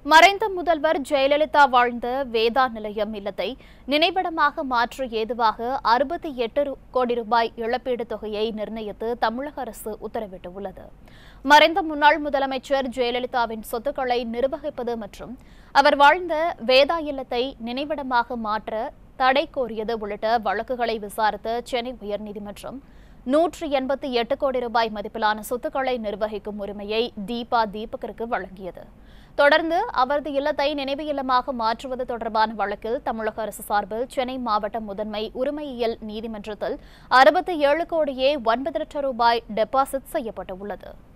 மறைந்த முதல்வர் ஜெயலலிதா வாழ்ந்த வேதா நிலையம் இல்லத்தை நினைவிடமாக மாற்ற ஏதுவாக அறுபத்தி எட்டு கோடி ரூபாய் இழப்பீடு தொகையை நிர்ணயித்து தமிழக அரசு உத்தரவிட்டுள்ளது மறைந்த முன்னாள் முதலமைச்சர் ஜெயலலிதாவின் சொத்துக்களை நிர்வகிப்பது மற்றும் அவர் வாழ்ந்த வேதா இல்லத்தை நினைவிடமாக மாற்ற தடை கோரியது உள்ளிட்ட வழக்குகளை விசாரித்த சென்னை உயர்நீதிமன்றம் நூற்றி எண்பத்தி எட்டு கோடி ரூபாய் மதிப்பிலான சொத்துக்களை நிர்வகிக்கும் உரிமையை தீபா தீபக்கிற்கு வழங்கியது தொடர்ந்து அவரது இல்லத்தை நினைவு இல்லமாக மாற்றுவது தொடர்பான வழக்கில் தமிழக அரசு சார்பில் சென்னை மாவட்ட முதன்மை உரிமையியல் நீதிமன்றத்தில் அறுபத்தி ஏழு கோடியே ஒன்பது லட்சம் ரூபாய் டெபாசிட் செய்யப்பட்டுள்ளது